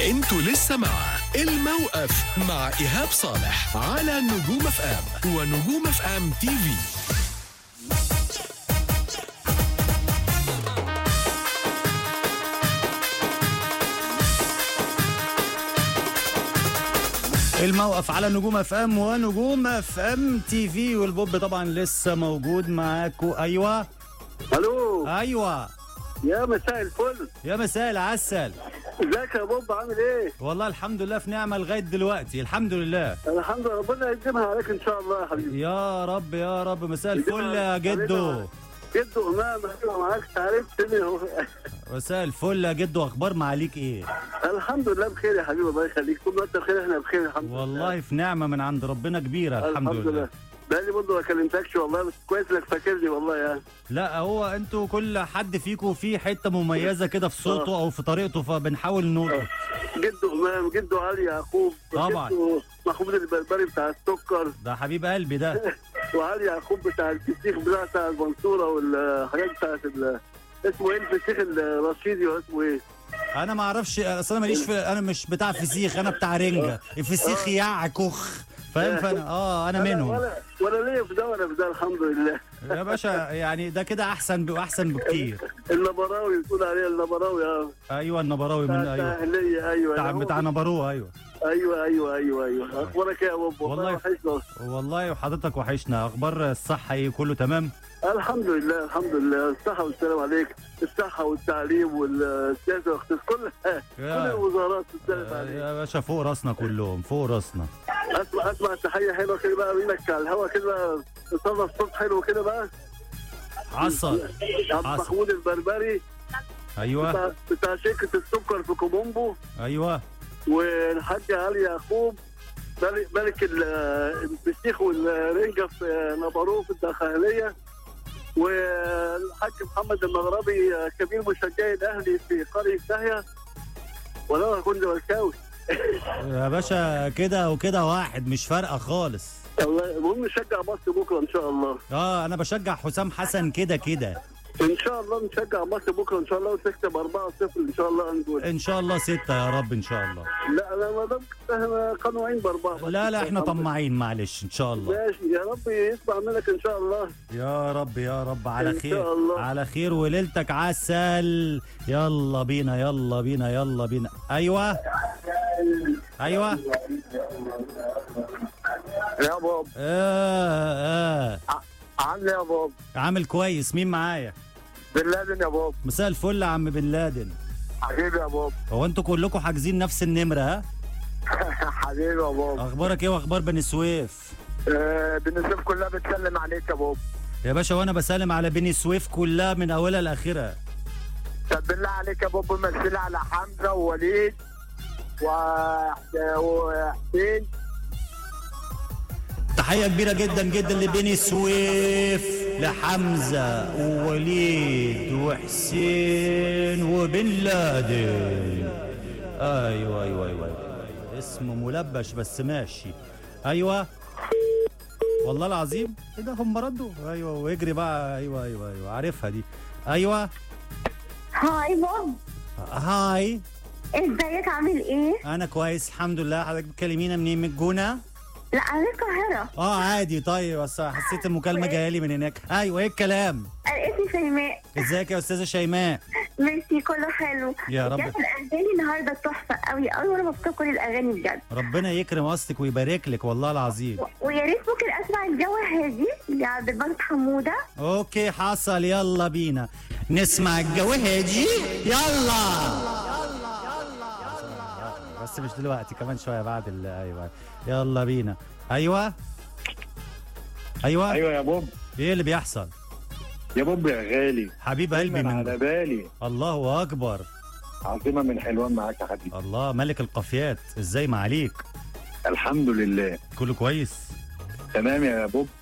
انتوا لسه مع الموقف مع ايهاب صالح على نجوم اف ام ونجوم اف ام تي في الموقف على نجوم اف ام ونجوم اف ام تي في والبوب طبعا لسه موجود معاكو ايوه الو ايوه يا مساء الفل يا مساء العسل ازيك يا بوب عامل ايه؟ والله الحمد لله في نعمه لغايه دلوقتي الحمد لله الحمد لله ربنا يقدمها عليك ان شاء الله يا حبيبي يا رب يا رب مساء الفل يا جدو جدو امام ايوه معاك عرفت هو مساء الفل يا جدو اخبار معاليك ايه الحمد لله بخير يا حبيبي الله يخليك طول ما انت بخير احنا بخير الحمد لله والله في نعمه من عند ربنا كبيره الحمد لله بقالي برضه ما كلمتكش والله بس كويس انك فاكرني والله يعني لا هو انتوا كل حد فيكم فيه حته مميزه كده في صوته او في طريقته فبنحاول نلقط جدو امام جدو علي يعقوب طبعا. جدو محمود البربري بتاع السكر ده حبيب قلبي ده وعلي يعقوب بتاع الفسيخ بتاع بتاع المنصوره والحاجات بتاعت ال- اسمه ايه الفسيخ الرشيدي ولا اسمه ايه؟ انا ما اعرفش اصل انا ماليش في انا مش بتاع فسيخ انا بتاع رنجه الفسيخ يع كخ فاهم فانا اه انا منهم ولا ولا ليا في ده ولا في ده الحمد لله يا باشا يعني ده كده احسن ب- احسن بكتير النبراوي بتقول عليه النبراوي اه ايوه النبراوي من بتاع ايوه اهليه ايوه بتاع هو- بتاع نبروه ايوه ايوه ايوه ايوه ايوه اخبارك ايه يا بابا والله. وحشنا والله وحضرتك وحشنا اخبار الصحه ايه كله تمام الحمد لله الحمد لله الصحه والسلام عليك الصحه والتعليم والسياسه والاقتصاد كل كل يا, الوزارات تسلم عليك يا باشا فوق راسنا كلهم فوق راسنا اسمع اسمع تحيه حلوه كده بقى منك على الهوا كده بقى تصرف صوت حلو كده بقى عصر عبد حصل. محمود البربري ايوه بتاع, بتاع شركه السكر في كومومبو ايوه والحاج علي يعقوب ملك, ملك ال- الفسيخ والرنجة في نبروه في الداخلية والحاج محمد المغربي كبير مشجعي الأهلي في قرية داهية ولو هكون زملكاوي يا باشا كده وكده واحد مش فارقه خالص الله- المهم نشجع مصر بكرة إن شاء الله اه انا بشجع حسام حسن كده كده إن شاء الله نشجع مصر بكرة إن شاء الله وتكسب 4-0 إن شاء الله هنقول ان شاء الله ستة يا رب ان شاء الله لا لا ما دام احنا قانونين بأربعة بس. لا لا احنا الحمد لله. طماعين معلش ان شاء الله ماشي يا رب يسمع منك إن شاء الله يا رب يا رب على إن خير شاء الله. على خير وليلتك عسل يلا بينا يلا بينا يلا بينا ايوه ايوه يا باب آه آه عامل ايه يا باب عامل كويس مين معايا بن لادن يا باب مساء الفل يا عم بن لادن حبيبي يا باب هو انتوا كلكم حاجزين نفس النمره ها حبيبي يا باب اخبارك ايه واخبار بني سويف آه بالنسبه كلها بتسلم عليك يا باب يا باشا وانا بسلم على بني سويف كلها من اولها لاخرها طب بالله عليك يا باب مثل على حمزه ووليد وح- وحسين تحية كبيرة جدا جدا لبني سويف لحمزة ووليد وحسين وبن لادن ايوه ايوه ايوه اسمه ملبش بس ماشي ايوه والله العظيم ايه ده هم ردوا ايوه ويجري بقى ايوه ايوه ايوه عارفها دي ايوه هاي بوب هاي ازيك عامل ايه؟ انا كويس الحمد لله حضرتك بتكلمينا منين من الجونه لا انا القاهرة اه عادي طيب بس حسيت المكالمه جايه لي من هناك ايوه ايه الكلام انا اسمي شيماء ازيك يا استاذه شيماء ميرسي كله حلو يا رب. بجد الاغاني النهارده تحفة قوي قوي وانا مبسوطة كل الاغاني بجد ربنا يكرم قصدك ويبارك لك والله العظيم و- ويا ريت ممكن اسمع الجو هادي لعبد الباسط حمودة اوكي حصل يلا بينا نسمع الجو هادي يلا بس مش دلوقتي كمان شويه بعد ال- ايوه يلا بينا ايوه ايوه ايوه يا بوب ايه اللي بيحصل يا بوب يا غالي حبيب قلبي دايما من على بالي الله اكبر عاصمه من حلوان معاك يا حبيبي الله ملك القافيات ازاي ما عليك الحمد لله كله كويس تمام يا بوب